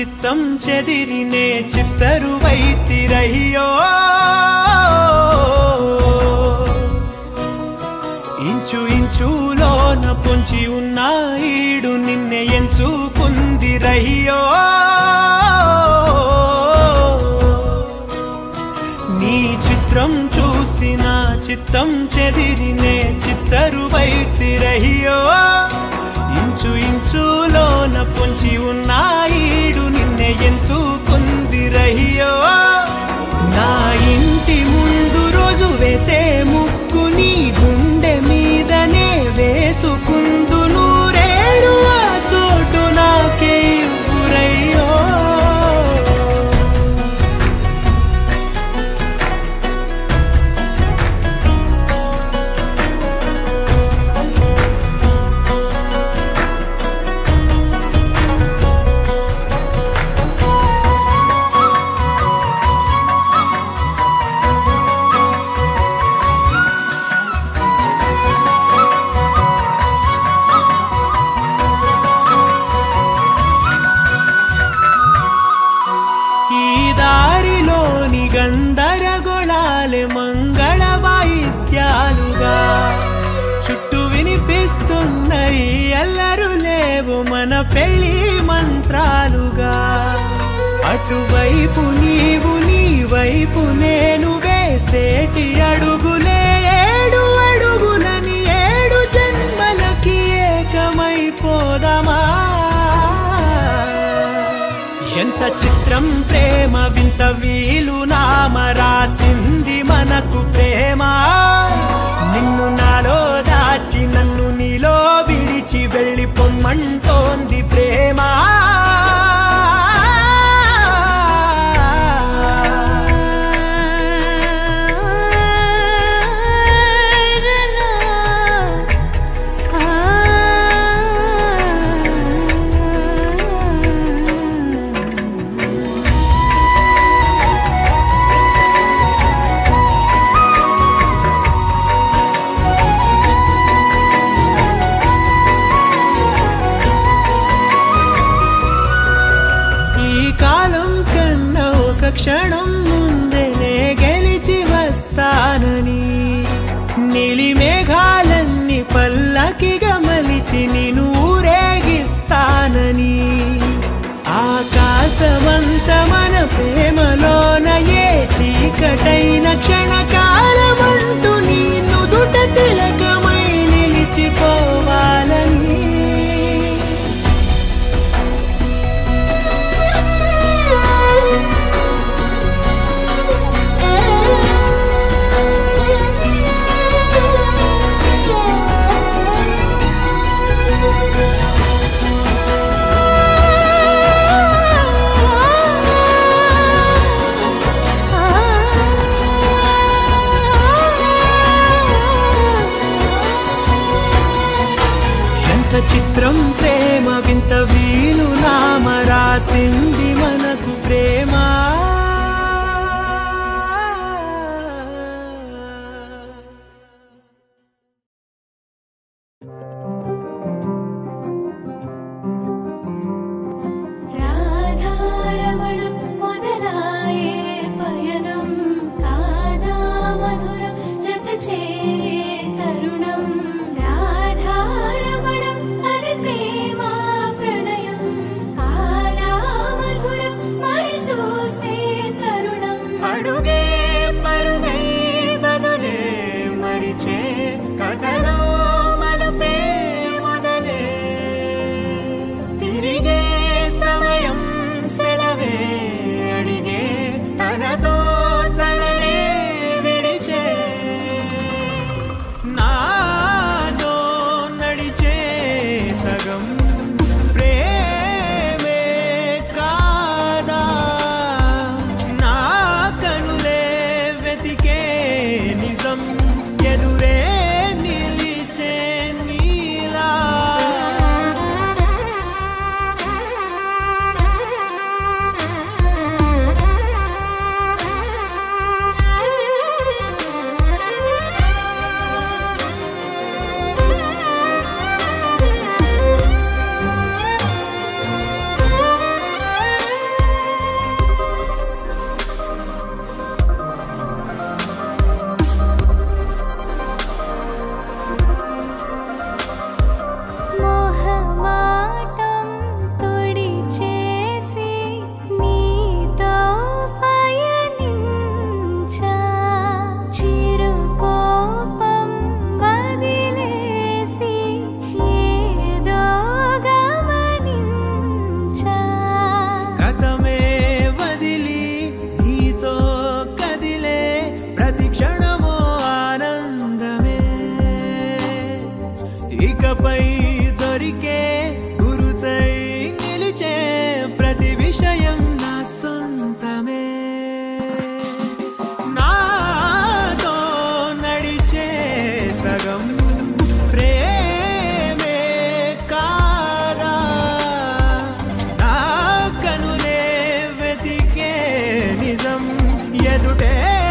చిత్తం చెదిరినే చిత్తరువైతిరయ్యో ఇంచు ఇంచులోన పొంచి ఉన్న ఈడు నిన్నే ఎంచుకుందిరయ్యో నీ చిత్రం చూసిన చిత్తం చెదిరినే చిత్తరువైతిరయ్యో ఇంచు ఇంచులోన పొంచి ఉన్న ఈడు నిన్నే ఎంచుకుందిరయ్యో నా ఇంటి ముందు రోజు వేసే ముక్కు నీ గుండె మీదనే వేసుకుందు నూరేడు ఆ చోటు నాకే ఇవ్వురయ్యో ఈ దారిలోని గందరగోళాలే మంగళ వాయిద్యాలుగా చుట్టూ వినిపిస్తున్నాయి అల్లరు లేవు మన పెళ్లి మంత్రాలుగా అటువైపు నీవు నీ వైపు నేను వేసేటి అడుగులే ఏడు అడుగులని ఏడు జన్మలకి ఏకమైపోదామా ఎంత చిత్రం ప్రేమ వింత వీలు నామ రాసింది మనకు ప్రేమ నిన్ను నాలో దాచి నన్ను నీలో విడిచి వెళ్ళి పొమ్మంటోంది ప్రేమ ఈ కాలం కన్నా ఒక క్షణం ముందేనే గెలిచి వస్తానని నీలి మేఘాలన్నీ పల్లకిగా మలిచి నిన్ను ఊరేగిస్తానని ఆకాశమంత మన ప్రేమలోన ఏ చీకటైన క్షణకాలమంటూ నీ నుదుట తిలకమై నిలిచిపోవాలని ఎంత చిత్రం ప్రేమ వింత వీలు నామ రాసింది మనకు ప్రేమ రాధారమణం మొదలాయే పయనం కాదా మధురం జత చేరే తరుణం రాధారమణం అది ప్రేమ ప్రణయం కాదా మధురం మరి చూసే తరుణం అడుగే పరువే బదులే మరిచే కథలో మలుపే మొదలే తిరిగే సమయం సెలవే అడిగే తనతో తననే విడిచే నాతో నడిచే సగం ప్రేమే కాదా నా కనులే ఎదుటే